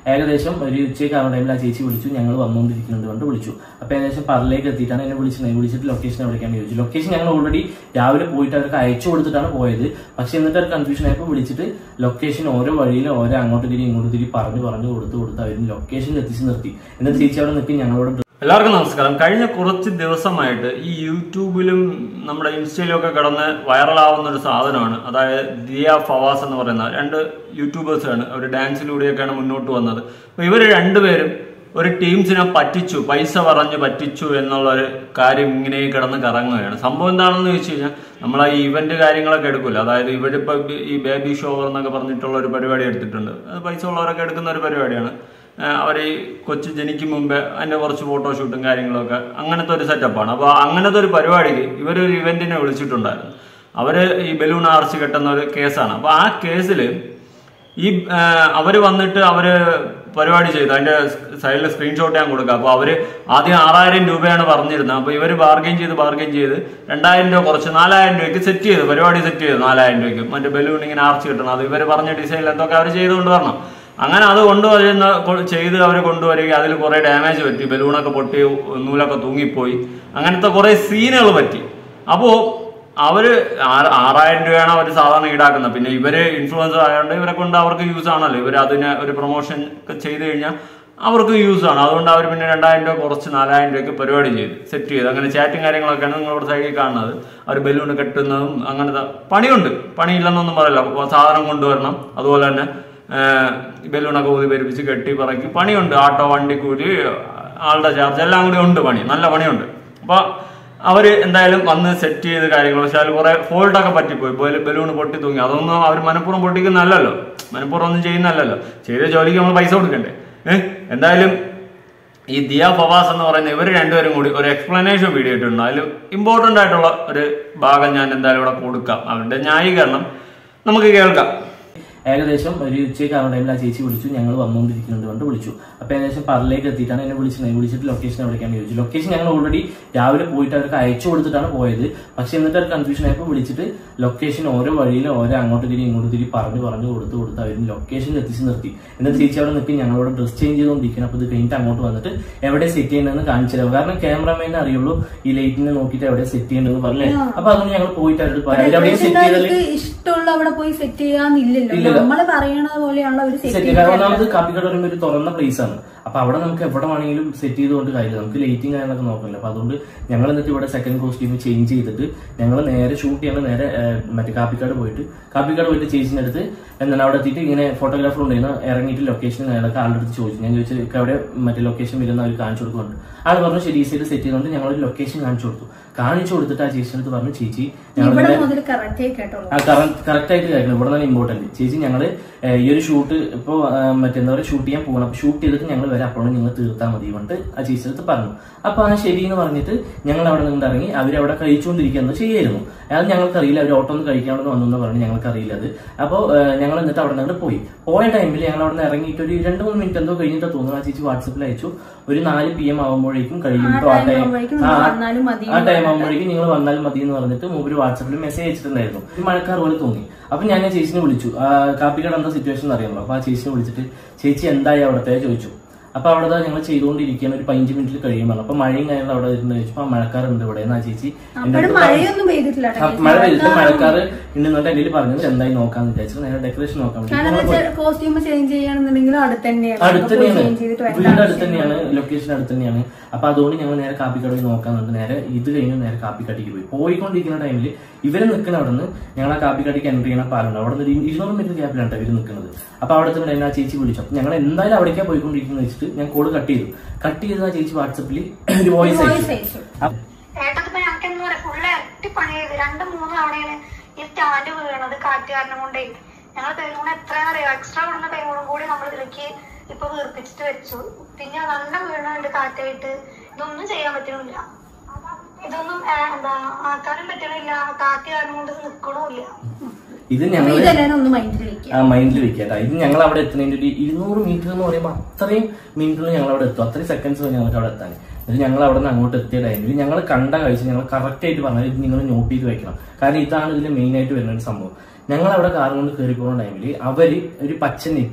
ഏകദേശം ഒരു ഉച്ചയ്ക്ക് ആവുന്ന ടൈമിൽ ആ ചേച്ചി വിളിച്ചു ഞങ്ങൾ വന്നുകൊണ്ടിരിക്കുന്നുണ്ട് കൊണ്ട് വിളിച്ചു അപ്പൊ ഏകദേശം പറലേക്ക് എത്തിയിട്ടാണ് എന്നെ വിളിച്ചത് വിളിച്ചിട്ട് ലൊക്കേഷൻ എവിടേക്കാണ് ചോദിച്ചു ലൊക്കേഷൻ ഞങ്ങൾ ഓൾറെഡി രാവിലെ പോയിട്ട് അവർക്ക് അയച്ചു കൊടുത്തിട്ടാണ് പോയത് പക്ഷെ എന്നിട്ട് ഒരു കൺഫ്യൂഷൻ ആയപ്പോൾ വിളിച്ചിട്ട് ലൊക്കേഷൻ ഓരോ വഴിയിൽ ഓരോ അങ്ങോട്ട് തിരി ഇങ്ങോട്ട് തിരി പറഞ്ഞു പറഞ്ഞു കൊടുത്ത് കൊടുത്ത് അവർ ലൊക്കേഷൻ എത്തിച്ച് നിർത്തി എന്നിട്ട് ചേച്ചി അവിടെ നിൽക്കി ഞങ്ങളോട് എല്ലാവർക്കും നമസ്കാരം കഴിഞ്ഞ കുറച്ച് ദിവസമായിട്ട് ഈ യൂട്യൂബിലും നമ്മുടെ ഇൻസ്റ്റയിലും ഒക്കെ കിടന്ന് വൈറലാവുന്ന ഒരു സാധനമാണ് അതായത് ദിയ ഫവാസ് എന്ന് പറയുന്ന രണ്ട് യൂട്യൂബേഴ്സാണ് അവർ ഡാൻസിലൂടെയൊക്കെയാണ് മുന്നോട്ട് വന്നത് അപ്പോൾ ഇവർ രണ്ടുപേരും ഒരു ടീംസിനെ പറ്റിച്ചു പൈസ പറഞ്ഞ് പറ്റിച്ചു എന്നുള്ള ഒരു കാര്യം ഇങ്ങനെ കിടന്ന് കറങ്ങുകയാണ് സംഭവം എന്താണെന്ന് ചോദിച്ചു കഴിഞ്ഞാൽ നമ്മൾ ആ ഇവന്റ് കാര്യങ്ങളൊക്കെ എടുക്കില്ല അതായത് ഇവരിപ്പോൾ ഈ ബേബി ഷോവർ എന്നൊക്കെ പറഞ്ഞിട്ടുള്ള ഒരു പരിപാടി എടുത്തിട്ടുണ്ട് അത് പൈസ ഉള്ളവരൊക്കെ എടുക്കുന്ന ഒരു പരിപാടിയാണ് അവർ ഈ കൊച്ചു ജനിക്കും മുമ്പേ അതിൻ്റെ കുറച്ച് ഫോട്ടോഷൂട്ടും കാര്യങ്ങളൊക്കെ അങ്ങനത്തെ ഒരു സെറ്റപ്പാണ് അപ്പോൾ അങ്ങനത്തെ ഒരു പരിപാടിക്ക് ഇവരൊരു ഇവന്റിനെ വിളിച്ചിട്ടുണ്ടായിരുന്നു അവർ ഈ ബലൂൺ ആർച്ച് കെട്ടുന്ന ഒരു കേസാണ് അപ്പോൾ ആ കേസിൽ ഈ അവർ വന്നിട്ട് അവർ പരിപാടി ചെയ്തു അതിന്റെ സൈഡിൽ സ്ക്രീൻഷോട്ട് ഞാൻ കൊടുക്കാം അപ്പോൾ അവർ ആദ്യം ആറായിരം രൂപയാണ് പറഞ്ഞിരുന്നത് അപ്പോൾ ഇവർ ബാർഗെയിൻ ചെയ്ത് ബാർഗെയിൻ ചെയ്ത് രണ്ടായിരം രൂപ കുറച്ച് നാലായിരം രൂപയ്ക്ക് സെറ്റ് ചെയ്തു പരിപാടി സെറ്റ് ചെയ്തു നാലായിരം രൂപയ്ക്ക് മറ്റേ ബലൂൺ ഇങ്ങനെ ആർച്ച് കിട്ടണം അത് ഇവർ പറഞ്ഞ ഡിസൈനിൽ എന്തൊക്കെ അവർ ചെയ്തുകൊണ്ട് വരണം അങ്ങനെ അത് കൊണ്ടുവരുന്ന കൊ- ചെയ്ത് അവർ കൊണ്ടുവരിക അതിൽ കുറെ ഡാമേജ് പറ്റി ബലൂണൊക്കെ പൊട്ടി നൂലൊക്കെ തൂങ്ങിപ്പോയി അങ്ങനത്തെ കുറെ സീനുകൾ പറ്റി അപ്പോ അവര് ആ- ആറായിരം രൂപയാണ് അവർ സാധാരണ ഈടാക്കുന്നത് പിന്നെ ഇവര് ഇൻഫ്ലുവൻസർ ആയതുകൊണ്ട് ഇവരെ കൊണ്ട് അവർക്ക് യൂസ് ആണല്ലോ ഇവർ അതിന് ഒരു പ്രൊമോഷൻ ഒക്കെ ചെയ്ത് കഴിഞ്ഞാൽ അവർക്ക് യൂസ് ആണ് അതുകൊണ്ട് അവർ പിന്നെ രണ്ടായിരം രൂപ കുറച്ച് നാലായിരം രൂപയ്ക്ക് പരിപാടി ചെയ്ത് സെറ്റ് ചെയ്ത് അങ്ങനെ ചാറ്റും കാര്യങ്ങളൊക്കെയാണ് നിങ്ങളുടെ സൈഡിൽ കാണുന്നത് അവർ ബലൂൺ കെട്ടുന്നതും അങ്ങനത്തെ പണിയുണ്ട് പണിയില്ലെന്നൊന്നും പറയില്ല സാധനം കൊണ്ടുവരണം അതുപോലെ തന്നെ ബലൂണൊക്കെ ഊതി പെരുപ്പിച്ച് കെട്ടി പറക്കി പണിയുണ്ട് ആട്ടോ വണ്ടി കൂലി ആളുടെ ചാർജ് എല്ലാം കൂടി ഉണ്ട് പണി നല്ല പണിയുണ്ട് അപ്പൊ അവര് എന്തായാലും വന്ന് സെറ്റ് ചെയ്ത് കാര്യങ്ങൾ പക്ഷെ അതിൽ കുറെ ഫോൾട്ടൊക്കെ പറ്റിപ്പോയി ബലൂൺ പൊട്ടി തൂങ്ങി അതൊന്നും അവർ മനഃപൂർവ്വം പൊട്ടിക്കുന്നല്ലല്ലോ മനഃപൂർവ്വം ഒന്നും ചെയ്യുന്നല്ലല്ലോ ചെയ്ത ജോലിക്ക് നമ്മൾ പൈസ കൊടുക്കണ്ടേ ഏഹ് എന്തായാലും ഈ ദിയ ഫവാസ് എന്ന് പറയുന്ന ഇവർ രണ്ടുപേരും കൂടി ഒരു എക്സ്പ്ലനേഷൻ വീഡിയോ ഇട്ടിട്ടുണ്ട് അതിൽ ഇമ്പോർട്ടന്റ് ആയിട്ടുള്ള ഒരു ഭാഗം ഞാൻ എന്തായാലും ഇവിടെ കൊടുക്കാം അവരുടെ ന്യായീകരണം നമുക്ക് കേൾക്കാം ഏകദേശം ഒരു ഉച്ചയ്ക്ക് ആവുന്ന ടൈമിൽ ആ ചേച്ചി വിളിച്ചു ഞങ്ങൾ വന്നുകൊണ്ടിരിക്കുന്നുണ്ട് കൊണ്ട് വിളിച്ചു അപ്പൊ ഏകദേശം പറലേക്ക് എത്തിയിട്ടാണ് എന്നെ വിളിച്ചത് വിളിച്ചിട്ട് ലൊക്കേഷൻ എവിടേക്കാണ് ചോദിച്ചു ലൊക്കേഷൻ ഞങ്ങൾ ഓൾറെഡി രാവിലെ പോയിട്ട് അവർക്ക് അയച്ചു കൊടുത്തിട്ടാണ് പോയത് പക്ഷെ എന്നിട്ട് ഒരു കൺഫ്യൂഷൻ ആയപ്പോൾ വിളിച്ചിട്ട് ലൊക്കേഷൻ ഓരോ വഴിയിൽ ഓരോ അങ്ങോട്ട് തിരി ഇങ്ങോട്ട് തിരി പറഞ്ഞു പറഞ്ഞു കൊടുത്ത് കൊടുത്ത് അവർ ലൊക്കേഷൻ എത്തിച്ച് നിർത്തി എന്നിട്ട് ചേച്ചി അവിടെ നിൽക്കി ഞങ്ങളോട് ഡ്രസ് ചേഞ്ച് ചെയ്തുകൊണ്ടിരിക്കണം അപ്പൊ ഇത് കഴിഞ്ഞിട്ട് അങ്ങോട്ട് വന്നിട്ട് എവിടെ സെറ്റ് ചെയ്യണമെന്ന് കാണിച്ചു തരാം കാരണം ക്യാമറമാനെ അറിയുള്ളൂ ഈ ലൈറ്റിനെ നോക്കിയിട്ട് എവിടെ സെറ്റ് ചെയ്യണമെന്ന് പറഞ്ഞേ അപ്പൊ അതുകൊണ്ട് ഞങ്ങൾ പോയിട്ട് അവരുടെ അവരെവിടെയും സെറ്റ് ചെയ്താൽ ഡെക്കറേഷൻകാർക്ക് ഇഷ്ടമുള്ള അവിടെ പോയി സെറ്റ് ചെയ്യാന്നില്ലല്ലോ നമ്മള് പറയണത് പോലെയുള്ള ഒരു സെറ്റ് സെറ്റ് കാരണം ഒന്നാമത് കാപ്പിക്കട പറയുമ്പോൾ ഒരു തുറന്ന പ്ലേസ് ആണ് അപ്പൊ അവിടെ നമുക്ക് എവിടെ വേണമെങ്കിലും സെറ്റ് ചെയ്തുകൊണ്ട് കാര്യം നമുക്ക് ലൈറ്റിംഗ് കാര്യങ്ങളൊക്കെ നോക്കണില്ല അപ്പൊ അതുകൊണ്ട് ഞങ്ങൾ എന്നിട്ട് ഇവിടെ സെക്കൻഡ് കോസ്റ്റ്യൂം ചേഞ്ച് ചെയ്തിട്ട് ഞങ്ങൾ നേരെ ഷൂട്ട് ചെയ്യാൻ നേരെ ഏഹ്, മറ്റേ കാപ്പിക്കാട് പോയിട്ട് കാപ്പിക്കാട് പോയിട്ട് ചേച്ചിന്റെ അടുത്ത് എന്താണ് അവിടെ എത്തിയിട്ട് ഇങ്ങനെ ഫോട്ടോഗ്രാഫർ ഉണ്ടായിരുന്നു ഇറങ്ങിയിട്ട് ലൊക്കേഷൻ അയാളൊക്കെ ആളുടെ അടുത്ത് ചോദിച്ചു ഞാൻ ചോദിച്ചു "ഇക്ക അവിടെ മറ്റേ ലൊക്കേഷൻ വരുന്ന അവർ കാണിച്ചു കൊടുക്കുന്നുണ്ട് ആൾ പറഞ്ഞു ശരി ഈസിയായിട്ട് സെറ്റ് ചെയ്തുകൊണ്ട് ഞങ്ങൾ ഒരു ലൊക്കേഷൻ കാണിച്ചു കൊടുത്തു കാണിച്ചു കൊടുത്തിട്ട് ആ ചേച്ചിയുടെ അടുത്ത് പറഞ്ഞു ചേച്ചി ഞങ്ങൾ ഇവിടെ മുതൽ കറക്റ്റ് കേട്ടോളൂ ആ കറക്റ്റ് ആയിട്ട് കാര്യം ഇവിടെ നിന്നാണ് ഇമ്പോർട്ടന്റ് ചേച്ചി ഞങ്ങള് ഏഹ്, ഈ ഒരു ഷൂട്ട് ഇപ്പൊ മറ്റെന്താ പറയുക ഷൂട്ട് ചെയ്യാൻ പോകണം അപ്പൊ ഷൂട്ട് ചെയ്തിട്ട് ഞങ്ങൾ വരാം അപ്പോഴും നിങ്ങൾ തീർത്താൽ മതി കൊണ്ട് ആ ചേച്ചി അടുത്ത് പറഞ്ഞു അപ്പൊ ആ ശരി എന്ന് പറഞ്ഞിട്ട് ഞങ്ങൾ അവിടെ നിന്ന് ഇറങ്ങി അവരവിടെ കഴിച്ചുകൊണ്ടിരിക്കുന്നത് ചെയ്യായിരുന്നു അത് ഞങ്ങൾക്കറിയില്ല അവർ ഓട്ടോ ഒന്ന് കഴിക്കാണെന്ന് വന്നു എന്ന് പറഞ്ഞു ഞങ്ങൾക്കറിയില്ല അത് അപ്പോൾ ഞങ്ങൾ എന്നിട്ട് അവിടെ നിന്ന് പോയി പോയ ടൈമിൽ ഞങ്ങൾ അവിടെ നിന്ന് ഇറങ്ങിയിട്ട് ഒരു രണ്ട് മൂന്ന് മിനിറ്റ് എന്തോ കഴിഞ്ഞിട്ട് തോന്നുന്നു ആ ചേച്ചി വാട്സപ്പിൽ അയച്ചു ഒരു നാല് പി എം ആകുമ്പോഴേക്കും കഴിയും ഇപ്പൊ ആ time ടൈം ആവുമ്പോഴേക്കും നിങ്ങൾ വന്നാലും മതി ആ ടൈം ആകുമ്പോഴേക്കും നിങ്ങൾ വന്നാൽ മതി എന്ന് പറഞ്ഞിട്ട് മൂപ്പര് വാട്സപ്പിൽ മെസ്സേജ് അയച്ചിട്ടുണ്ടായിരുന്നു ഒരു മഴക്കാർ പോലെ തോന്നി അപ്പൊ ഞാൻ ആ ചേച്ചിനെ വിളിച്ചു ആ കാപ്പിക്കട എന്താ സിറ്റുവേഷൻ അറിയാമല്ലോ അപ്പൊ ആ ചേച്ചിനെ വിളിച്ചിട്ട് ചേച്ചി എന്തായി അവിടത്തെ ചോദിച്ചു അപ്പൊ അവിടെ ഞങ്ങൾ ചെയ്തുകൊണ്ടിരിക്കുകയാണ് ഒരു പതിനഞ്ച് മിനിറ്റിൽ കഴിയുമ്പോൾ അപ്പൊ മഴയും കാര്യങ്ങളും അവിടെ വരുന്നത് ചോദിച്ചപ്പോ ആ മഴക്കാറുണ്ട് ഇവിടെ എന്നാ ചേച്ചി എന്റെ അപ്പോഴും അടുത്ത് പറഞ്ഞു. മഴയൊന്നും പെയ്തിട്ടില്ല ആ, മഴ പെയ്തിട്ട് മഴക്കാറ് ഉണ്ടെന്നിട്ട് എന്റെ കയ്യിൽ പറഞ്ഞത് എന്തായി നോക്കാന്ന് വിചാരിച്ചു നേരെ ഡെക്കറേഷൻ നോക്കാൻ വേണ്ടി കാരണം കോസ്റ്റ്യൂം ചേഞ്ച് ചെയ്യണമെന്നുണ്ടെങ്കിൽ അടുത്ത് തന്നെയാണ് അടുത്ത് നമുക്ക് പോയി തന്നെയാണ് change ചെയ്തിട്ട് വരേണ്ട വീട് അടുത്ത് ആവശ്യം തന്നെയാണ് ലൊക്കേഷൻ അടുത്ത് തന്നെയാണ് അപ്പൊ അതുകൊണ്ട് ഞങ്ങൾ നേരെ കാപ്പിക്കടയിൽ നോക്കാന്നുണ്ട് നേരെ ഇത് കഴിഞ്ഞ് നേരെ കാപ്പിക്കടയ്ക്ക് പോയി പോയിക്കൊണ്ടിരിക്കുന്ന ടൈമിൽ ഇവര് നിൽക്കുന്ന അവിടെ നിന്ന് ഞങ്ങൾ ആ കാപ്പിക്കടയ്ക്ക് എൻട്രി ചെയ്യണ പാലുണ്ട് അവിടെ നിന്ന് ഒരു ഇരുന്നൂറ് മീറ്റർ ഗ്യാപ്പിലാണ് ഇവര് നിൽക്കുന്നത് അപ്പൊ അവിടെ തന്നെ എന്നെ ആ ചേച്ചി വിളിച്ചു അപ്പൊ ഞങ്ങൾ എന്തായാലും അവിടേക്കാ പോയിക്കൊണ്ടിരിക്കുന്നത് വെച്ചിട്ട് ഞാൻ കോഡ് കട്ട് ചെയ്തു കട്ട് ചെയ്ത് ആ ചേച്ചി വാട്സപ്പിൽ ഒരു വോയിസ് Voice അയച്ചു അയച്ചു. അപ്പൊ ഏട്ടത്തിപ്പോ ഞങ്ങൾക്ക് എന്താ പറയാ ഫുള്ള് ഇരട്ടി പണി ചെയ്ത് രണ്ട് മൂന്ന് തവണയാണ് ഈ സ്റ്റാൻഡ് വീണത് കാറ്റ് കാരണം കൊണ്ടേ ഞങ്ങൾ ബലൂൺ എത്രയാണെന്ന് അറിയാം എക്സ്ട്രാ വിടുന്ന ബലൂണും കൂടി നമ്മൾ ഇതിലേക്ക് ഇപ്പൊ വീർപ്പിച്ചിട്ട് വെച്ചു പിന്നെ നല്ല വീണുണ്ട് കാറ്റായിട്ട് ഇതൊന്നും ചെയ്യാൻ പറ്റണില്ല ഇതൊന്നും ആ, എന്താ ആക്കാനും പറ്റണില്ല കാറ്റ് കാരണം കൊണ്ട് ഇത് നിക്കണമില്ല ഇത് അപ്പൊ ഞങ്ങൾ ഇതെല്ലാരും ഒന്ന് മൈൻഡിൽ വെക്കുക ആ മൈൻഡിൽ വെക്കട്ടെ ഇത് ഞങ്ങൾ അവിടെ എത്തുന്നതിന്റെ ഒരു ഇരുന്നൂറ് മീറ്റർ എന്ന് പറയുമ്പോൾ അത്രയും മിനിറ്റിൽ ഞങ്ങൾ അവിടെ എത്തും അത്രയും സെക്കൻഡ്സ് ഞങ്ങൾക്ക് അവിടെ എത്താൻ എന്നിട്ട് ഞങ്ങൾ അവിടെ നിന്ന് അങ്ങോട്ട് എത്തിയ ടൈമിൽ ഞങ്ങൾ കണ്ട കാഴ്ച ഞങ്ങൾ കറക്റ്റ് ആയിട്ട് പറഞ്ഞാൽ ഇത് നിങ്ങൾ നോട്ട് ചെയ്ത് വെക്കണം കാരണം ഇതാണ് ഇതിൽ മെയിൻ ആയിട്ട് വരുന്ന ഒരു സംഭവം ഞങ്ങൾ അവിടെ കാർ കൊണ്ട് കയറി പോകുന്ന ടൈമിൽ അവര് ഒരു പച്ച നെറ്റ്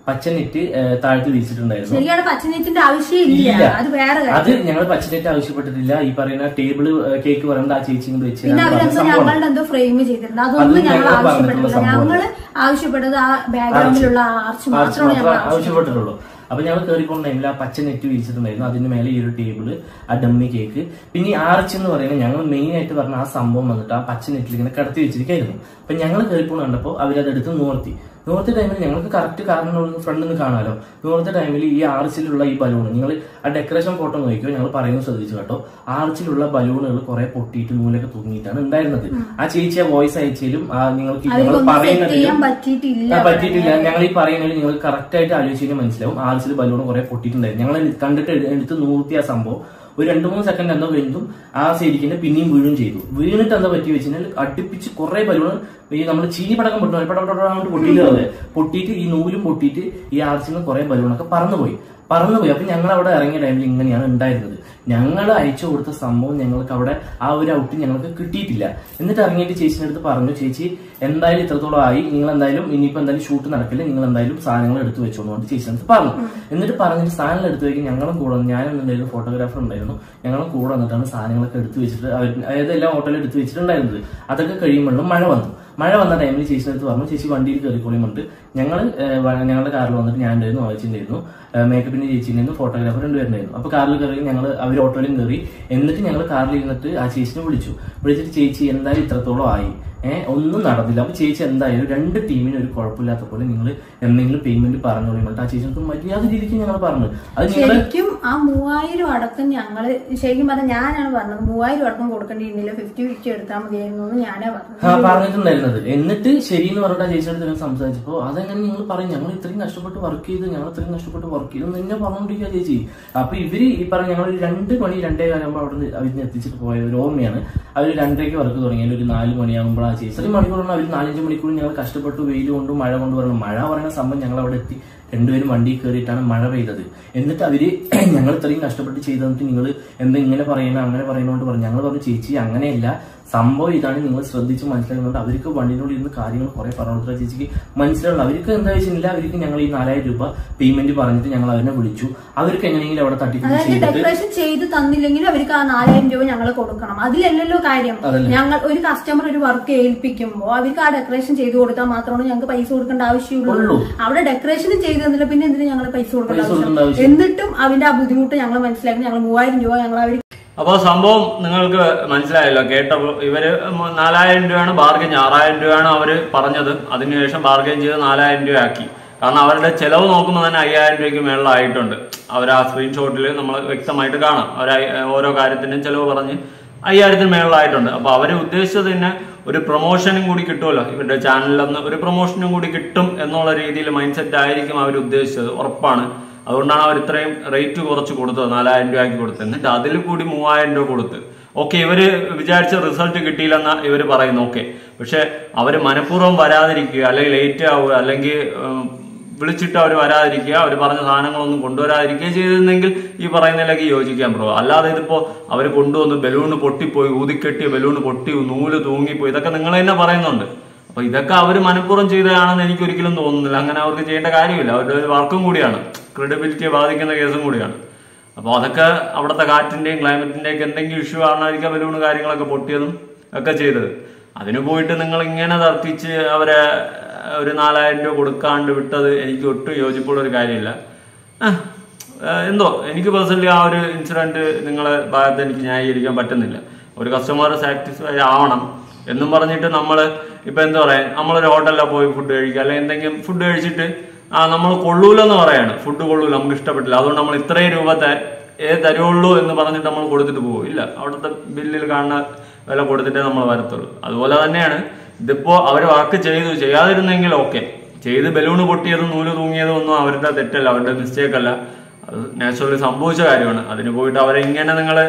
പച്ച നെറ്റ് ഏഹ്, താഴ്ത്തി വിരിച്ചിട്ടുണ്ടായിരുന്നു ശരിയാണ് പച്ചനെറ്റിന്റെ ആവശ്യമില്ല ഇല്ല. അത് വേറെ കാര്യം അത് ഞങ്ങൾ പച്ചനെറ്റ് ആവശ്യപ്പെട്ടിട്ടില്ല ഈ പറയുന്ന ടേബിള് കേക്ക് പറയുന്നത് ആ ചേച്ചി ഇങ്ങോട്ട് വെച്ച് പിന്നെ തരാൻ പറഞ്ഞ അവരെന്തോ സംഭവമാണ്. ഞങ്ങളുടെ എന്തോ ഫ്രെയിം ചെയ്തിട്ടുണ്ട് അതൊന്നും അതും ഞങ്ങൾ ഞങ്ങൾ പറഞ്ഞിട്ടുള്ള ആവശ്യപ്പെട്ടിട്ടില്ല സംഭവമാണ്. ഞങ്ങള് ആവശ്യപ്പെട്ടത് ആ ബാക്ക്ഗ്രൗണ്ടിലുള്ള ആ ആർച്ച് ആർച്ച് മാത്രമാണ് ഞങ്ങൾ മാത്രമേ ആവശ്യപ്പെട്ടിട്ടുള്ളൂ അപ്പൊ ഞങ്ങൾ കയറിപ്പോന്ന ടൈമിൽ ആ പച്ച നെറ്റ് വിരിച്ചിട്ടുണ്ടായിരുന്നു അതിന് മേലെ ഈ ഒരു ടേബിള് ആ ഡമ്മി കേക്ക് പിന്നെ ഈ ആർച്ച് എന്ന് പറയുന്നത് ഞങ്ങൾ മെയിൻ ആയിട്ട് പറഞ്ഞ ആ സംഭവം വന്നിട്ട് ആ പച്ച നെറ്റിൽ ഇങ്ങനെ കിടത്തി വെച്ചിരിക്കായിരുന്നു അപ്പൊ ഞങ്ങൾ കയറിപ്പോണ് കണ്ടപ്പോൾ അവരതെടുത്ത് നോർത്തി നോർത്ത ടൈമിൽ ഞങ്ങൾക്ക് കറക്റ്റ് കാരണം ഫ്രണ്ടിൽ നിന്ന് കാണാലോ നോർത്ത ടൈമിൽ ഈ ആർച്ചിലുള്ള ഈ ബലൂൺ നിങ്ങൾ ആ ഡെക്കറേഷൻ ഫോട്ടോ നോക്കിയോ ഞങ്ങൾ പറയുന്നത് ശ്രദ്ധിച്ചു കേട്ടോ ആർച്ചിലുള്ള ബലൂണുകൾ കുറെ പൊട്ടിയിട്ട് നൂലൊക്കെ തൂങ്ങിയിട്ടാണ് ഉണ്ടായിരുന്നത് ആ ചേച്ചി ആ വോയിസ് അയച്ചാലും ആ നിങ്ങൾക്ക് ഞങ്ങൾ അവർക്കൊന്നും സെറ്റ് ചെയ്യാൻ പറയുന്നതിലും പറ്റിയിട്ടില്ല ആ, പറ്റിയിട്ടില്ല ഞങ്ങൾ ഈ പറയുന്നത് നിങ്ങൾ കറക്റ്റ് ആയിട്ട് ആലോചിച്ച് കഴിഞ്ഞാൽ മനസ്സിലാവും ആർച്ചിൽ ബലൂൺ കുറെ പൊട്ടിയിട്ടുണ്ടായിരുന്നു ഞങ്ങൾ കണ്ടിട്ട് എട്- എടുത്ത് നൂർത്തി ആ സംഭവം ഒരു രണ്ടു മൂന്ന് സെക്കൻഡ് എന്തോ കഴിഞ്ഞും ആ ശരിക്കും പിന്നെയും വീഴും ചെയ്തു വീണിട്ട് എന്താ പറ്റി വെച്ചാൽ അടുപ്പിച്ച് കുറെ ബലൂൺ ഈ നമ്മൾ ചീനി പടക്കം പൊട്ടു പടപടപടപട പൊട്ടിയിട്ട് അതെ പൊട്ടിയിട്ട് ഈ നൂലും പൊട്ടിയിട്ട് ഈ ആർച്ചിൽ നിന്ന് കുറെ ബലൂണൊക്കെ പറന്നുപോയി പറന്നുപോയി അപ്പൊ ഞങ്ങൾ അവിടെ ഇറങ്ങിയ ടൈമിൽ ഇങ്ങനെയാണ് ഉണ്ടായിരുന്നത് ഞങ്ങൾ അയച്ചു കൊടുത്ത സംഭവം ഞങ്ങൾക്ക് അവിടെ ആ ഒരു ഔട്ട് ഞങ്ങൾക്ക് കിട്ടിയിട്ടില്ല എന്നിട്ട് ഇറങ്ങിയിട്ട് ചേച്ചിന്റെ അടുത്ത് പറഞ്ഞു ചേച്ചി എന്തായാലും ഇത്രത്തോളം ആയി നിങ്ങൾ എന്തായാലും ഇനിയിപ്പോ എന്തായാലും ഷൂട്ട് നടക്കില്ല നിങ്ങൾ എന്തായാലും സാധനങ്ങൾ എടുത്തു വെച്ചോളൂ എന്ന് ചേച്ചിന്റെ അടുത്ത് പറഞ്ഞു എന്നിട്ട് പറഞ്ഞിട്ട് സാധനങ്ങൾ എടുത്തു വെക്കും ഞങ്ങളും കൂടെ വന്ന് ഞാനും ഉണ്ടായിരുന്നു ഫോട്ടോഗ്രാഫർ ഉണ്ടായിരുന്നു ഞങ്ങളും കൂടെ വന്നിട്ടാണ് സാധനങ്ങളൊക്കെ എടുത്തു വെച്ചിട്ട് അവർ അതായത് എല്ലാം ഹോട്ടലിൽ എടുത്തു വെച്ചിട്ടുണ്ടായിരുന്നത് അതൊക്കെ കഴിയുമ്പോഴും മഴ വന്നു മഴ വന്ന ടൈമിൽ ചേച്ചിയുടെ അടുത്ത് പറഞ്ഞു ചേച്ചി വണ്ടിയിൽ കയറിക്കോളിയും പറഞ്ഞിട്ട് ഞങ്ങൾ ഞങ്ങളുടെ കാറിൽ വന്നിട്ട് ഞാൻ ഉണ്ടായിരുന്നു ആവശ്യമുണ്ടായിരുന്നു മേക്കപ്പിന്റെ ചേച്ചി ഉണ്ടായിരുന്നു ഫോട്ടോഗ്രാഫർ രണ്ടുപേരുണ്ടായിരുന്നു അപ്പൊ കാറിൽ കയറി ഞങ്ങൾ അവർ ഓട്ടോയിലും കയറി എന്നിട്ട് ഞങ്ങൾ കാറിൽ ഇരുന്നിട്ട് ആ ചേച്ചിനെ വിളിച്ചു വിളിച്ചിട്ട് ചേച്ചി എന്തായാലും ഇത്രത്തോളം ആയി ഏഹ് ഒന്നും നടന്നില്ല അപ്പൊ ചേച്ചി എന്തായാലും രണ്ട് ടീമിന് ഒരു കുഴപ്പമില്ലാത്ത പോലെ നിങ്ങൾ എന്തെങ്കിലും പേയ്മെന്റ് പറഞ്ഞോളൂ എന്നിട്ട് ആ ചേച്ചി മര്യാദ രീതിക്ക് ഞങ്ങൾ പറഞ്ഞു അത് നിങ്ങൾ ശരിക്കും ആ മൂവായിരം അടക്കം ഞങ്ങള് ശരിക്കും പറഞ്ഞാൽ ഞാനാണ് പറഞ്ഞത് മൂവായിരം അടക്കം കൊടുക്കേണ്ടിയിരുന്നില്ല ഫിഫ്റ്റി ഫിഫ്റ്റി എടുത്താൽ മതിയായിരുന്നു എന്ന് ഞാനാ പറഞ്ഞത് ആ പറഞ്ഞിട്ടുണ്ടായിരുന്നത് എന്നിട്ട് ശരി എന്ന് പറഞ്ഞിട്ട് ആ ചേച്ചിയുടെ അടുത്ത് ഞാൻ സംസാരിച്ചപ്പോ അതെങ്ങനെ നിങ്ങൾ പറയും ഞങ്ങൾ ഇത്രയും കഷ്ടപ്പെട്ട് വർക്ക് ചെയ്ത് ഞങ്ങൾ ഇത്രയും കഷ്ടപ്പെട്ട് വർക്ക് ചെയ്തു എന്ന് തന്നെ പറഞ്ഞോണ്ടിരിക്കുക ചേച്ചി അപ്പൊ ഇവര് ഈ പറഞ്ഞ ഞങ്ങൾ ഒരു രണ്ട് മണി രണ്ടേ കാലമാകുമ്പോൾ അവിടെ നിന്ന് അവരിനെ എത്തിച്ചിട്ട് പോയ ഒരു ഓർമ്മയാണ് അവർ രണ്ടരയ്ക്ക് വർക്ക് തുടങ്ങിയാൽ ഒരു നാല് മണിയാകുമ്പോൾ ആ ചേച്ചി ഒരു മണിക്കൂറാണ് അവർ നാലഞ്ച് മണിക്കൂർ ഞങ്ങൾ കഷ്ടപ്പെട്ടു വെയിൽ കൊണ്ടും മഴ കൊണ്ട് പറയണം മഴ പറയുന്ന സംഭവം ഞങ്ങൾ അവിടെ എത്തി രണ്ടുപേരും വണ്ടി കയറിയിട്ടാണ് മഴ പെയ്തത് എന്നിട്ട് അവര് ഞങ്ങൾ ഇത്രയും കഷ്ടപ്പെട്ട് ചെയ്ത് തന്നിട്ട് നിങ്ങൾ എന്താ ഇങ്ങനെ പറയുന്ന അങ്ങനെ പറയുന്നോണ്ട് പറഞ്ഞു ഞങ്ങൾ പറഞ്ഞു ചേച്ചി അങ്ങനെയല്ല സംഭവം ഇതാണ് നിങ്ങൾ ശ്രദ്ധിച്ച് മനസ്സിലാക്കുന്നുണ്ട് അവർക്ക് വണ്ടിനോട് ഇരുന്ന് കാര്യങ്ങൾ കുറെ പറഞ്ഞു കൊടുത്ത ചേച്ചിക്ക് മനസ്സിലാവുള്ളൂ അവർക്ക് എന്താ വെച്ചില്ല അവർക്ക് ഞങ്ങൾ ഈ നാലായിരം രൂപ പേയ്മെന്റ് പറഞ്ഞിട്ട് ഞങ്ങൾ അവരെ വിളിച്ചു അവർക്ക് എങ്ങനെയെങ്കിലും അവിടെ തട്ടിക്കൂടി അതായത് ചെയ്തിട്ട് ഡെക്കറേഷൻ ചെയ്ത് തന്നില്ലെങ്കിൽ അവർക്ക് ആ നാലായിരം രൂപ ഞങ്ങൾ കൊടുക്കണം അതിലല്ലല്ലോ കാര്യം അതല്ലേ. ഞങ്ങൾ ഒരു കസ്റ്റമർ ഒരു വർക്ക് ഏൽപ്പിക്കുമ്പോൾ അവർക്ക് ആ ഡെക്കറേഷൻ ചെയ്ത് കൊടുത്താൽ മാത്രമാണ് ഞങ്ങൾക്ക് പൈസ കൊടുക്കേണ്ട ആവശ്യമുള്ളൂ ഉള്ളൂ. അവിടെ ഡെക്കറേഷൻ ചെയ്ത് തന്നില്ല പിന്നെ എന്തിനാ ഞങ്ങൾ പൈസ കൊടുക്കേണ്ട പൈസ കൊടുക്കേണ്ട ആവശ്യം എന്നിട്ടും അതിന്റെ ആ ബുദ്ധിമുട്ട് ഞങ്ങൾ മനസ്സിലാക്കി ഞങ്ങൾ മൂവായിരം രൂപ ഞങ്ങൾ അവർ അപ്പോൾ സംഭവം നിങ്ങൾക്ക് മനസ്സിലായല്ലോ കേട്ടപ്പോൾ ഇവര് മ- നാലായിരം രൂപയാണ് ബാർഗൈൻ ആറായിരം രൂപയാണ് അവർ പറഞ്ഞത് അതിനുശേഷം ബാർഗൈൻ ചെയ്ത് നാലായിരം രൂപ ആക്കി കാരണം അവരുടെ ചെലവ് നോക്കുമ്പോൾ തന്നെ അയ്യായിരം രൂപയ്ക്ക് മേളിലായിട്ടുണ്ട് അവർ ആ സ്ക്രീൻഷോട്ടിൽ നമ്മൾ വ്യക്തമായിട്ട് കാണാം അവർ ഓരോ കാര്യത്തിനും ചെലവ് പറഞ്ഞ് അയ്യായിരത്തിന് മേളിലായിട്ടുണ്ട് അപ്പോൾ അവർ ഉദ്ദേശിച്ചത് തന്നെ ഒരു പ്രൊമോഷനും കൂടി കിട്ടുമല്ലോ ഇവരുടെ ചാനലിൽ നിന്ന് ഒരു പ്രൊമോഷനും കൂടി കിട്ടും എന്നുള്ള രീതിയിൽ മൈൻഡ് സെറ്റ് ആയിരിക്കും അവർ ഉദ്ദേശിച്ചത് ഉറപ്പാണ് അതുകൊണ്ടാണ് അവർ ഇത്രയും റേറ്റ് കുറച്ച് കൊടുത്തത് നാലായിരം രൂപയ്ക്ക് കൊടുത്തത് എന്നിട്ട് അതിൽ കൂടി മൂവായിരം രൂപ കൊടുത്ത് ഓക്കെ ഇവര് വിചാരിച്ച റിസൾട്ട് കിട്ടിയില്ലെന്ന ഇവർ പറയുന്നു ഓക്കെ പക്ഷെ അവർ മനഃപൂർവ്വം വരാതിരിക്കുക അല്ലെങ്കിൽ ലേറ്റ് ആവുക അല്ലെങ്കിൽ ഉം, വിളിച്ചിട്ട് അവർ വരാതിരിക്കുക അവർ പറഞ്ഞ സാധനങ്ങളൊന്നും കൊണ്ടുവരാതിരിക്കുക ചെയ്തിരുന്നെങ്കിൽ ഈ പറയുന്നതിലേക്ക് യോജിക്കാൻ പോകും അല്ലാതെ ഇതിപ്പോ അവർ കൊണ്ടുവന്ന് ബലൂണ് പൊട്ടിപ്പോയി ഊതിക്കെട്ടി ബലൂണ് പൊട്ടി നൂല് തൂങ്ങിപ്പോയി ഇതൊക്കെ നിങ്ങൾ തന്നെ പറയുന്നുണ്ട് അപ്പൊ ഇതൊക്കെ അവർ മനഃപൂർവ്വം ചെയ്തതാണെന്ന് എനിക്ക് ഒരിക്കലും തോന്നുന്നില്ല അങ്ങനെ അവർക്ക് ചെയ്യേണ്ട കാര്യമില്ല അവരുടെ ഒരു വർക്കും കൂടിയാണ് ക്രെഡിബിലിറ്റിയെ ബാധിക്കുന്ന കേസും കൂടിയാണ് അപ്പോൾ അതൊക്കെ അവിടുത്തെ കാറ്റിന്റെയും ക്ലൈമറ്റിന്റെയും ഒക്കെ എന്തെങ്കിലും ഇഷ്യൂ ആണായിരിക്കാം ബലൂണ് കാര്യങ്ങളൊക്കെ പൊട്ടിയതും ഒക്കെ ചെയ്തത് അതിന് പോയിട്ട് നിങ്ങൾ ഇങ്ങനെ തർക്കിച്ച് അവരെ ഒരു നാലായിരം രൂപ കൊടുക്കാണ്ട് വിട്ടത് എനിക്ക് ഒട്ടും യോജിപ്പുള്ള ഒരു കാര്യമില്ല ആ, ആ, എന്തോ എനിക്ക് പേഴ്സണലി ആ ഒരു ഇൻസിഡന്റ് നിങ്ങളെ ഭാഗത്ത് എനിക്ക് ന്യായീകരിക്കാൻ പറ്റുന്നില്ല ഒരു കസ്റ്റമർ സാറ്റിസ്ഫൈ ആവണം എന്നും പറഞ്ഞിട്ട് നമ്മൾ ഇപ്പൊ എന്താ പറയാ നമ്മളൊരു ഹോട്ടലിലോ പോയി ഫുഡ് കഴിക്കുക അല്ലെങ്കിൽ എന്തെങ്കിലും ഫുഡ് കഴിച്ചിട്ട് ആ നമ്മൾ കൊള്ളൂലെന്ന് പറയാണ് ഫുഡ് കൊള്ളൂല നമുക്ക് ഇഷ്ടപ്പെട്ടില്ല അതുകൊണ്ട് നമ്മൾ ഇത്രയും രൂപ ത- ഏ തരുള്ളൂ എന്ന് പറഞ്ഞിട്ട് നമ്മൾ കൊടുത്തിട്ട് പോകും ഇല്ല അവിടുത്തെ ബില്ലിൽ കാണുന്ന വില കൊടുത്തിട്ടേ നമ്മൾ വരത്തുള്ളൂ അതുപോലെ തന്നെയാണ് ഇതിപ്പോ അവർ വർക്ക് ചെയ്തു ചെയ്യാതിരുന്നെങ്കിൽ ഓക്കെ ചെയ്ത് ബലൂണ് പൊട്ടിയതും നൂല് തൂങ്ങിയതും ഒന്നും അവരുടെ തെറ്റല്ല അവരുടെ മിസ്റ്റേക്ക് അല്ല അത് നാച്ചുറലി സംഭവിച്ച കാര്യമാണ് അതിന് പോയിട്ട് അവരെ ഇങ്ങനെ നിങ്ങൾ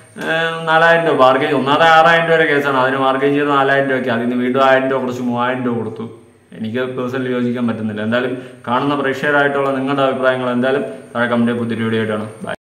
നാലായിരം രൂപ ബാർഗൈൻ ഒന്നാമത്തെ ആറായിരം രൂപ വരെ കേസാണ് അതിന് ബാർഗൈൻ ചെയ്ത് നാലായിരം രൂപയ്ക്ക് അതിന് വീണ്ടും ആയിരം രൂപ കുറച്ച് മൂവായിരം രൂപ കൊടുത്തു എനിക്ക് പേഴ്സണലി യോജിക്കാൻ പറ്റുന്നില്ല എന്തായാലും കാണുന്ന പ്രേക്ഷകരായിട്ടുള്ള നിങ്ങളുടെ അഭിപ്രായങ്ങൾ എന്തായാലും താഴെ കമന്റ് പുതിയ വീഡിയോ ആയിട്ടാണ് ബൈ